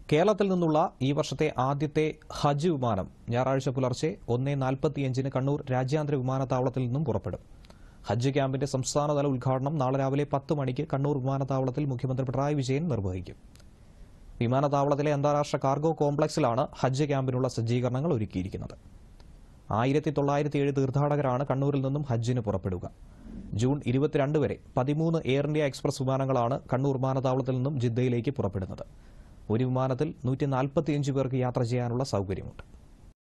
കേരളത്തിൽ നിന്നുള്ള ഈ വർഷത്തെ ആദ്യത്തെ ഹജ്ജ് വിമാനം ഞായറാഴ്ച പുലർച്ചെ ഒന്നേ നാൽപ്പത്തിയഞ്ചിന് കണ്ണൂർ രാജ്യാന്തര വിമാനത്താവളത്തിൽ നിന്നും പുറപ്പെടും ഹജ്ജ് ക്യാമ്പിന്റെ സംസ്ഥാനതല ഉദ്ഘാടനം നാളെ രാവിലെ പത്ത് മണിക്ക് കണ്ണൂർ വിമാനത്താവളത്തിൽ മുഖ്യമന്ത്രി പിണറായി വിജയൻ നിർവഹിക്കും വിമാനത്താവളത്തിലെ അന്താരാഷ്ട്ര കാർഗോ കോംപ്ലക്സിലാണ് ഹജ്ജ് ക്യാമ്പിനുള്ള സജ്ജീകരണങ്ങൾ ഒരുക്കിയിരിക്കുന്നത് ആയിരത്തി തൊള്ളായിരത്തി ഏഴ് തീർത്ഥാടകരാണ് കണ്ണൂരിൽ നിന്നും ഹജ്ജിന് പുറപ്പെടുക ജൂൺ ഇരുപത്തിരണ്ട് വരെ പതിമൂന്ന് എയർ ഇന്ത്യ എക്സ്പ്രസ് വിമാനങ്ങളാണ് കണ്ണൂർ വിമാനത്താവളത്തിൽ നിന്നും ജിദ്ദയിലേക്ക് പുറപ്പെടുന്നത് ഒരു വിമാനത്തിൽ നൂറ്റി നാൽപ്പത്തിയഞ്ച് പേർക്ക് യാത്ര ചെയ്യാനുള്ള സൗകര്യമുണ്ട്